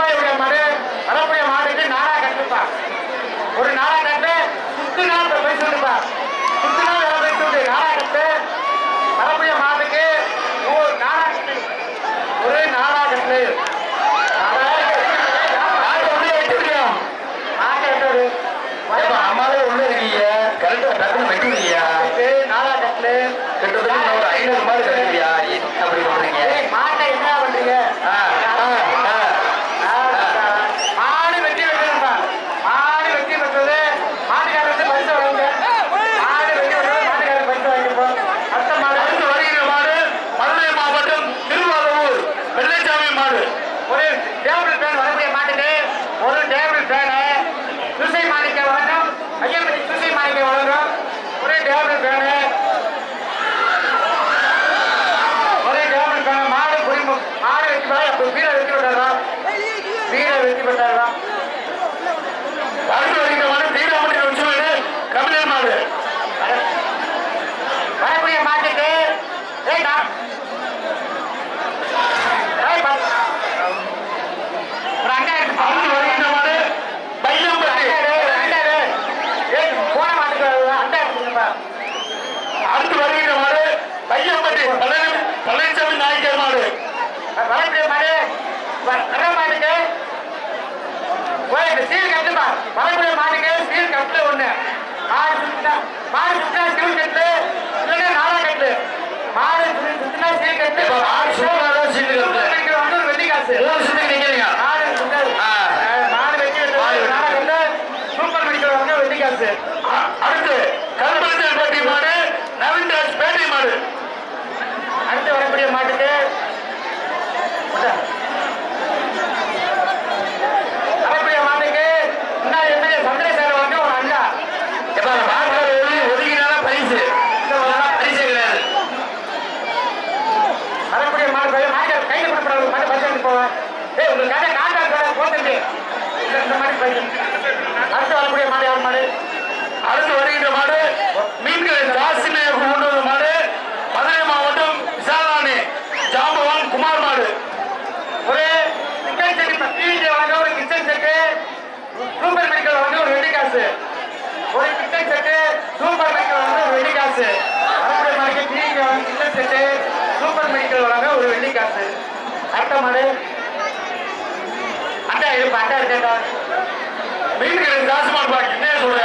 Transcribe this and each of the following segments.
ரூபாயுடைய மாடு வரக்கூடிய மாடுக்கு நாடா கட்டுப்பா ஒரு நாடா கட்டு சுத்து நாள் போய் சொல்லுப்பா சுத்து நாள் வேலை போய் சொல்லு நாடா கட்டு வரக்கூடிய மாட்டுக்கு ஒரு நாடா கட்டு ஒரு நாடா கட்டு நாடா மாட்டை உள்ளே வச்சிருக்கியா? மாட்டை கட்டுறது ஏப்பா, அம்மாவே உள்ளே இருக்கீங்க. கரெக்டா டக்குனு வெட்டுவீங்கயா. நாடா கட்டு கிட்டத்தட்ட நான் ஒரு ஐநூறு மாடு கிடைக்குதுயா. என்ன அப்படி பண்றீங்க? ஏய், மாட்டை என்ன பண்றீங்க ஆ, ஆ, ஆ. மாடு வெட்டி வெட்டுறப்பா மாடு வெட்டி வெட்டுறது மாட்டுக்காரர் வந்து பரிசு வாங்க மாடு வெட்டி வெட்டுறது மாட்டுக்காரர் பரிசு வாங்கிப்போம் அடுத்த மாடு அடுத்து வருகிற மாடு மதுரை மாவட்டம் திருவாரூர் வெள்ளைச்சாமி மாடு ஒரு டேபிள் ஃபேன் வரக்கூடிய மாட்டுக்கு ஒரு டேபிள் ஃபேனு சுசை மாணிக்க வழங்கும் ஐயப்படி சுசை மாணிக்க வழங்கும் ஒரு டேபிள் ஃபேனு ஒரு டேபிள் ஃபேனு மாடு புரியும் மாடு வெட்டி போய் அப்போ வீர வெட்டி விட்டாரா வீர வெட்டி விட்டாரா அடுத்து வருகிற மாடு தீராமணி வச்சுவேடு கபிலர் மாடு வரக்கூடிய மாட்டுக்கு ஏய் நான் ஏய் பா- ஒரு அண்டா இருக்கு அடுத்து வருகிற மாடு பையம்பட்டி அடுத்து வருகிற மாடு பையம்பட்டி பழனி பழனிசாமி நாயக்கர் மாடு இப்ப மாடு சூப்பரா சீட்டு கட்டு. மூணு சுத்தி நிக்கிறீங்க ஆ. சூப்பர் மெடிக்கல் வந்து வெள்ளிக்காசு அ- அடுத்து கருப்பரசன்பட்டி மாடு நவீன்ராஜ் பேட்டை மாடு அடுத்து வரக்கூடிய மாட்டுக்கு வரக்கூடிய மாட்டுக்கு முன்னாடி எம்எல்ஏ சந்திரசேகர் வந்து ஒரு அண்டா இப்ப அந்த மாட்டுக்கார ஒதுங்கி ஒதுங்கினாலும் பரிசு இல்லைன்னா பரிசே கிடையாது வரக்கூடிய மாடு போய் மாட்டு கையில் கொடுக்குறாங்க மாட்டு பஸ் எடுத்து போவேன் ஏய் உங்களுக்கு கடை கான்ட்ராக்ட் வேலை போட்டுருக்கு இந்த இந்த மாதிரி பையன் அடுத்து வரக்கூடிய மாடு யார் மாடு அடுத்து வருகின்ற மாடு மீன்களை ராசினை கொண்டு வந்த மாடு மதுரை மாவட்டம் விசாலானி ஜாம்பவான் குமார் மாடு ஒரு சிக்கன் செட்டி பிஜே வழங்க ஒரு கிச்சன் செட்டு சூப்பர் மெடிக்கல் வழங்க ஒரு வெள்ளிக்காசு ஒரு கிச்சன் செட்டு சூப்பர் மெடிக்கல் வழங்க ஒரு வெள்ளிக்காசு வரக்கூடிய மாடுக்கு பிஜே வழங்க கிச்சன் செட்டு சூப்பர் மெடிக்கல் வழங்க ஒரு வெள்ளிக்காசு அடுத்த மாடு அண்டா இருப்பா அண்டா இருக்கேன்டா மீன்களை ராசிமான் பாக்கு என்ன சொல்ற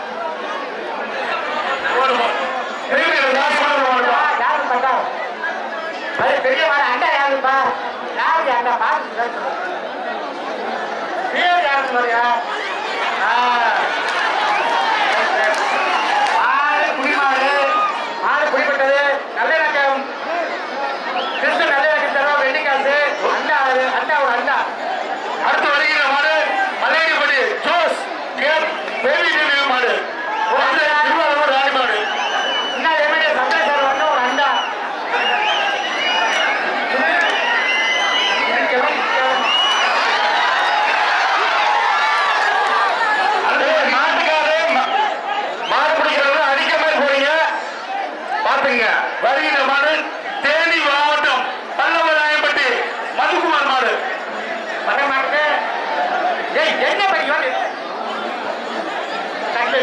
போடுமா. மீன்களை ராசிமான் பாக்கு யாரு பார்த்தா அது பெரிய மாடு அண்டா யாருப்பா யாரு அண்டா பார்த்து பேர் யாருன்னு பாருங்க ஆ. மாடு குடிமாடு மாடு குடிப்பட்டது நல்லிணக்கம் கிறிஸ்து நல்லிணக்கம் தரும் வெள்ளிக்காசு அண்டா அது அண்டா ஒரு அண்டா அடுத்து வருகிற மாடு Malaiyadipatti Jose cap baby delivery மாடு அடுத்து திருவாரூர் ராணி மாடு இன்னும் எம்எல்ஏ சந்திரசேகர் வந்து ஒரு அண்டா அடுத்து நாட்டுக்காரு ம- மாடு பிடிக்கிறது அடிக்க மாதிரி போறீங்க பாத்துங்க வருகிற மாடு தேனி மாவட்டம் பல்லவராயம்பட்டி மதுக்குமார் மாடு வர மாட்டேன் ஏய் என்ன படிக்கலாம் கட்டு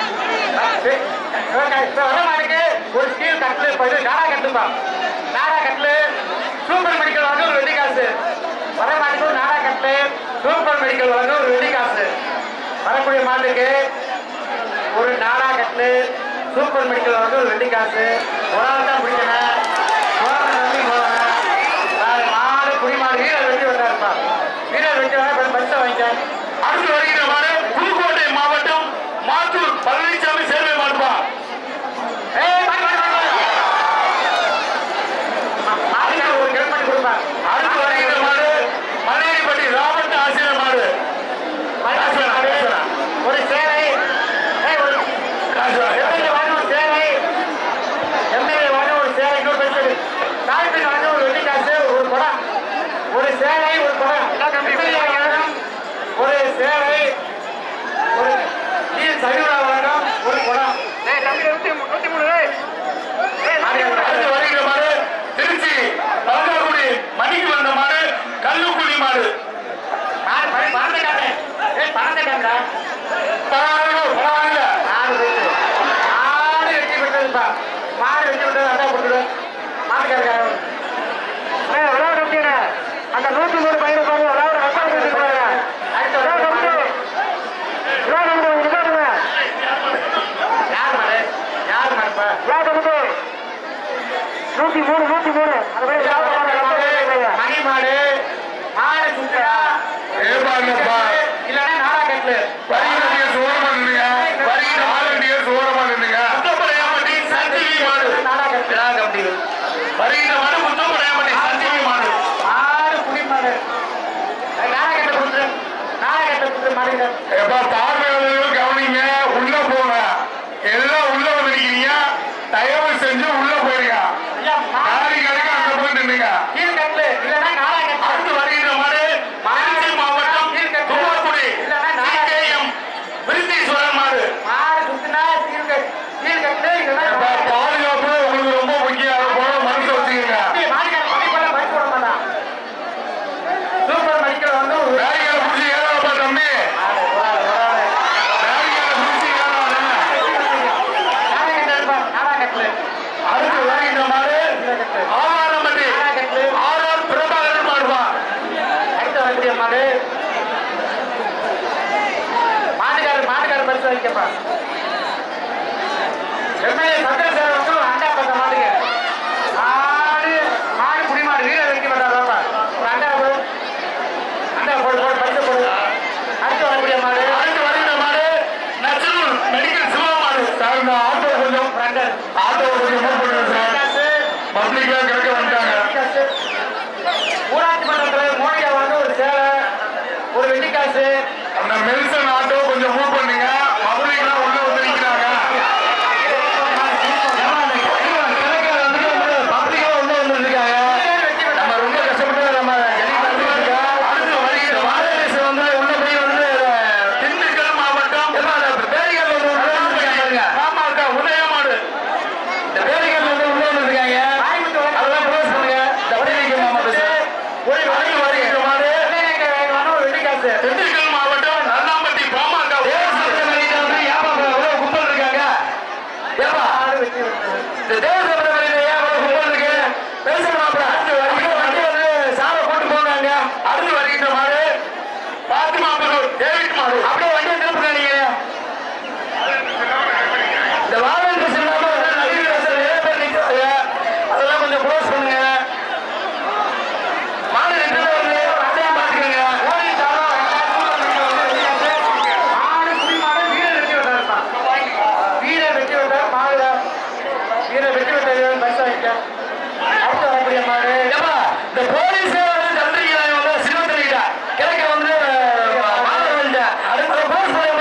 வர மாட்டுக்கு ஒரு ஸ்டீல் கட்டு போயிட்டு நாடா கட்டுப்பா நாடா கட்டு சூப்பர் மெடிக்கல் வாங்க ஒரு வெள்ளிக்காசு வர மாட்டுக்கு ஒரு நாடா கட்டு சூப்பர் மெடிக்கல் வாங்க ஒரு வெள்ளிக்காசு வரக்கூடிய மாட்டுக்கு ஒரு நாடா கட்டு சூப்பர் மெடிக்கல் வாங்க ஒரு வெள்ளிக்காசு ஒரு ஆள் தான் பிடிக்கணும் போறவன் நம்பி போறவன். நாலு மாடு குடிமாடு வீரர் வெட்டி வந்தாருப்பா வீரர் வெட்டி வந்தா பரிசை வாங்கிக்க அடுத்து வருகிற மாடு புதுக்கோட்டை மாவட்டம் மாத்தூர் பழனிசாமி சேவை மாடுப்பா ஏய், வாங்க, வாங்க, வாங்க, வாங்க. மா- மாட்டுக்கு ஒரு கிலோ பண்ணி கொடுப்பா. அடுத்து வருகிற மாடு மலையடிப்பட்டி ராபர்ட் ஆசிரியர் மாடு மாட்டுக்கு மாடு, ஒரு சேலை ஏய், ஒரு எம்எல்ஏ வாங்க ஒரு சேலை எம்எல்ஏ வாங்க ஒரு சேலை இன்னொரு பெருசு தாய்ப்பின் வாங்க ஒரு வெள்ளிக்காசு ஒரு குடம் ஒரு சேலை ஒரு குடம் எம்எல்ஏ வாங்கணும் ஒரு சேலை ஒரு டி சைவரா வாங்கணும் ஒரு குடம் அடுத்து வருகிற மாடு திருச்சி பழங்காக்குடி மணிக்கு வந்த மாடு கல்லுக்குடி மாடு அந்த நூத்தி மூணு பையன் பாருங்க அதாவது ரெக்கார்டு வச்சிருக்காங்க அடுத்த யார் மாடு யார் மாடுப்பா நூத்தி மூணு நூத்தி மூணு மணி மாடு மாடு சுத்தரா ஏப்பாங்கப்பா இல்லன்னா நாடா கட்டு வருகிற சோரமா நின்னுங்க வருகிற ஆளுநர் சோரமா நின்னுங்க முத்தப்படையாமட்டி சஞ்சீவி மாடு நாடா கட்டு கம்பெனி வருகிற மாடு முத்தப்படையாமட்டி சஞ்சீவி மாடு ஆறு புடி மாடு நாடா கட்டு கொடுத்துரு நாடா கட்டு கொடுத்துரு மாடுங்க எப்ப பார்வையாளர்கள் கவனிங்க உள்ள போங்க எல்லாம் உள்ள வந்து நிக்கிறீங்க தயவு செஞ்சு உள்ள போயிருங்க ஐயா நாளைக்கு கடைக்கு அங்க போய் நின்னுங்க கீழ் கட்டு இல்லன்னா நாடா கட்டு அடுத்து வருகிற மாடு திருச்சி மாவட்டம் குமார்குடி சிகேஎம் விருந்தீஸ்வரர் மாடு மாடு சுத்தினா கீழ் கட்டு கீழ் கட்டு எப்ப இல்லன்னா பாதுகாப்பு உங்களுக்கு ரொம்ப முக்கியம் அதை போல மனசு வச்சுக்கோங்க மாடிக்கார படி போல பறிச்சு விட மாட்டான் சூப்பர் மடிக்கிற வந்து ஒரு வேலைகளை புடிச்சு ஏறாப்பா தம்பி ஆளு, ஒரு ஆளு, ஒரு ஆளு. வேலைகளை புடிச்சு ஏறாத நாடா கட்டு எடுப்பா, நாடா கட்டு அடுத்து வருகிற மாடு ஆவாரம்பட்டி ஆர்ஆர் பிரபாகரன் மாடுவா அடுத்த வரக்கூடிய மாடு மாட்டுக்காரர் மாட்டுக்காரர் பரிசு வைக்கப்பா எம்எல்ஏ சந்திரசேகர் வந்து அண்டா பத்த மாட்டுக்கு மாடு மாடு குடி மாடு வீரர் வைக்க மாட்டாரா ஒரு அண்டா போடு அண்டா போடு போடு பரிசு போடு அடுத்து வரக்கூடிய மாடு அடுத்து வருகிற மாடு நச்சனூர் மெடிக்கல் சிவா மாடு சார் இந்த ஆட்டோ கொஞ்சம் ஃப்ரண்டர் ஆட்டோ கொஞ்சம் மூவ் பண்ணுங்க சார் பப்ளிக்ல கிடக்க வந்துட்டாங்க ஊராட்சி மன்றத்தில் மோடியா வந்து ஒரு சேலை ஒரு வெள்ளிக்காசு அந்த மெல்சன் ஆட்டோ கொஞ்சம் மூவ் பண்ணுங்க பப்ளிக்லாம் உள்ள வந்து நிக்கிறாங்க ஏம்மா, அந்த கிழக்கு வந்து பப்ளிக்லாம் உள்ள வந்து இருக்காங்க நம்ம ரொம்ப கஷ்டப்பட்டு நம்ம ஜல்லிக்கட்டு இருக்கோம். அடுத்து வருகிற மாநில வந்து உள்ள போய் வந்து திண்டுக்கல் மாவட்டம் பேரிகள் வந்து உள்ள வந்துருக்காங்க. பாமக உதயமாடு இந்த பேரிகள் வந்து உள்ள வந்துருக்காங்க அதெல்லாம் க்ளோஸ் பண்ணுங்க இந்த வடிவேலு மாமா பேசு. அடுத்து வருகிற மாடு ஒரு வெள்ளிக்காசு திண்டுக்கல் மாவட்டம் நல்லாம்பட்டி பாமக தேவசபை மையத்துல வந்து ஏப்பா எவ்வளவு கும்பல் இருக்காங்க ஏப்பா ஆடு வெட்டி விட்டது இந்த தேவசபை மையத்துல ஏன் இவ்வளவு கும்பல் இருக்கு பேசலாம்ப்பா வண்டி வந்து சாவை போட்டு போனாங்க அடுத்து வருகின்ற மாடு பாத்திமா புதூர் டேவிட் மாடு அப்படியே வண்டியை திருப்புங்க நீங்க இந்த வாகன பிரச்சனை இல்லாம வந்து நவீன ரசம் நிறைய பேர் நிக்கிறாங்க அதெல்லாம் கொஞ்சம் க்ளோஸ் பண்ணுங்க மாடு ரெண்டு பேர் வந்து அதையும் பாத்துக்கோங்க ஓடி தாரா ஆடு குடிமாடு வீரர் வெட்டி விட்டாருப்பா வீரர் வெட்டி விட்டார் மாடு வீரர் வெட்டி விட்டாரு பரிசு வைக்க அடுத்து வரக்கூடிய மாடு ஏப்பா, இந்த போலீஸ் வந்து சந்திரிகா வந்து சிவத்தலிட்ட கிழக்க வந்து மாணவர்கள்ட்ட அடுத்த போலீஸ் படை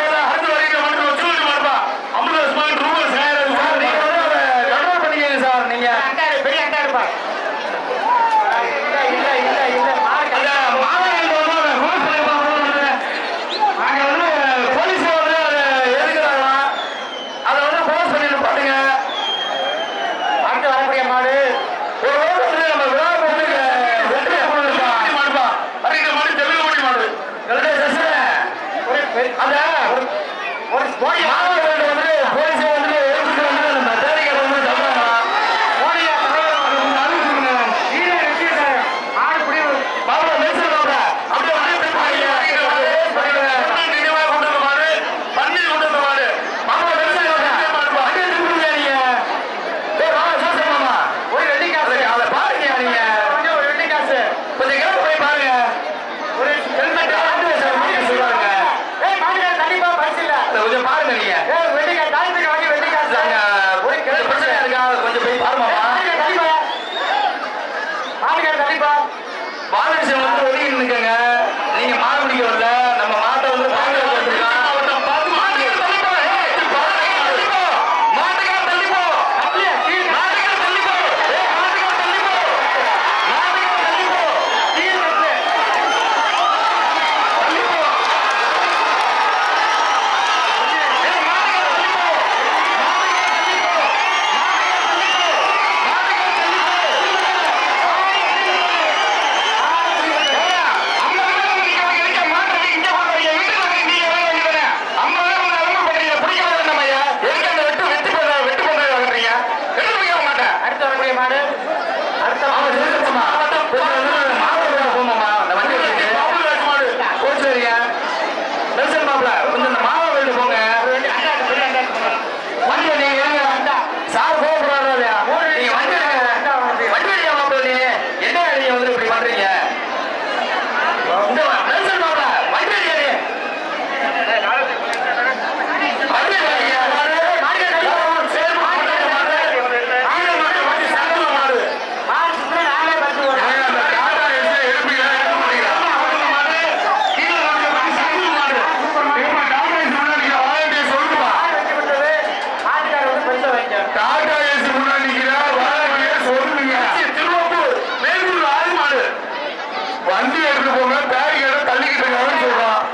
தள்ளிக்கிட்டு இருக்காங்கன்னு சொல்றான்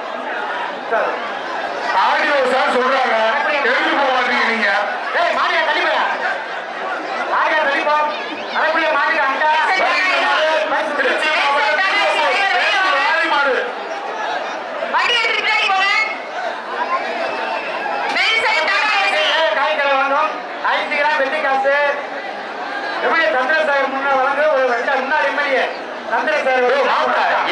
ஆடியோ சார் சொல்றாங்க எழுதி போக மாட்டீங்க நீங்க ஏய் மாடியா தள்ளிப்பா மாடியா தள்ளிப்போ அரைக்குள்ள மாடிக்கு அண்டா திருச்சி மாவட்டம் திருப்பூர், மேற்கு வாரிமாடு. வண்டி எடுத்துட்டு பின்னாடி போங்க மெயின் சைடு டாடா ஏசி காய்கறி வாங்கும் ஐந்து கிராம் வெள்ளி காசு எப்படி சந்திரசேகர் முன்ன வழங்க ஒரு ரெண்டு முன்னாடி எம்எல்ஏ சந்திரசேகர் ஏய், மாப்பிள,